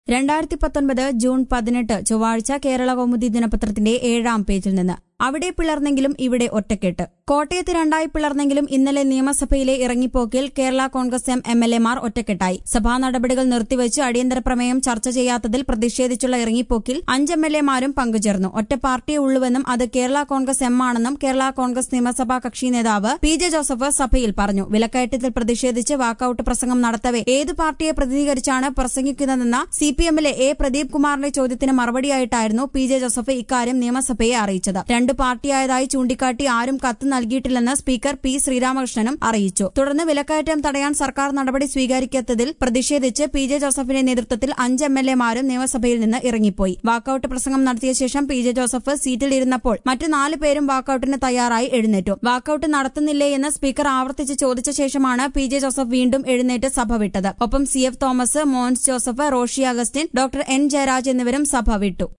രണ്ടായിരത്തി പത്തൊൻപത് ജൂൺ പതിനെട്ട് ചൊവ്വാഴ്ച കേരള കൗമുദി ദിനപത്രത്തിന്റെ ഏഴാം പേജിൽ നിന്ന് അവിടെ പിളർന്നെങ്കിലും ഇവിടെ ഒറ്റക്കെട്ട് കോട്ടയത്ത് രണ്ടായി പിളർന്നെങ്കിലും ഇന്നലെ നിയമസഭയിലെ ഇറങ്ങിപ്പോക്കിൽ Kerala Congress M M L എമാർ ഒറ്റക്കെട്ടായി സഭാ നടപടികൾ നിർത്തിവച്ച് അടിയന്തര പ്രമേയം ചർച്ച ചെയ്യാത്തതിൽ പ്രതിഷേധിച്ചുള്ള ഇറങ്ങിപ്പോക്കിൽ അഞ്ച് എം എൽ എമാരും പങ്കുചേർന്നു ഒറ്റ പാർട്ടിയേ ഉള്ളുവെന്നും അത് കേരള കോൺഗ്രസ് എം ആണെന്നും കേരള കോൺഗ്രസ് നിയമസഭാ കക്ഷി നേതാവ് പി ജെ ജോസഫ് സഭയിൽ പറഞ്ഞു വിലക്കയറ്റത്തിൽ പ്രതിഷേധിച്ച് വാക്കൌട്ട് പ്രസംഗം നടത്തവെ ഏത് പാർട്ടിയെ പ്രതിനിധീകരിച്ചാണ് പ്രസംഗിക്കുന്നതെന്ന സി പി എമ്മിലെ എ പ്രദീപ് കുമാറിന്റെ ചോദ്യത്തിന് മറുപടിയായിട്ടായിരുന്നു പി ജെ ജോസഫ് ഇക്കാര്യം നിയമസഭയെ അറിയിച്ചത് രണ്ട് പാർട്ടിയായതായി ചൂണ്ടിക്കാട്ടി ആരും കത്ത് നൽകിയിട്ടില്ലെന്ന് സ്പീക്കർ പി ശ്രീരാമകൃഷ്ണനും അറിയിച്ചു തുടർന്ന് വിലക്കയറ്റം തടയാൻ സർക്കാർ നടപടി സ്വീകരിക്കാത്തതിൽ പ്രതിഷേധിച്ച് പി ജെ ജോസഫിന്റെ നേതൃത്വത്തിൽ അഞ്ച് എം എൽ എമാരും നിയമസഭയിൽ നിന്ന് ഇറങ്ങിപ്പോയി വാക്കൌട്ട് പ്രസംഗം നടത്തിയ ശേഷം പി ജെ ജോസഫ് സീറ്റിൽ ഇരുന്നപ്പോൾ മറ്റ് നാല് പേരും വാക്കൌട്ടിന് തയ്യാറായി എഴുന്നേറ്റു വാക്കൌട്ട് നടത്തുന്നില്ലേ എന്ന് സ്പീക്കർ ആവർത്തിച്ച് ചോദിച്ച ശേഷമാണ് പി ജെ ജോസഫ് വീണ്ടും എഴുന്നേറ്റ് സഭ വിട്ടത് ഒപ്പം C F Thomas Mons Joseph Roshy Augustine doctor N Jayaraj എന്നിവരും സഭ വിട്ടു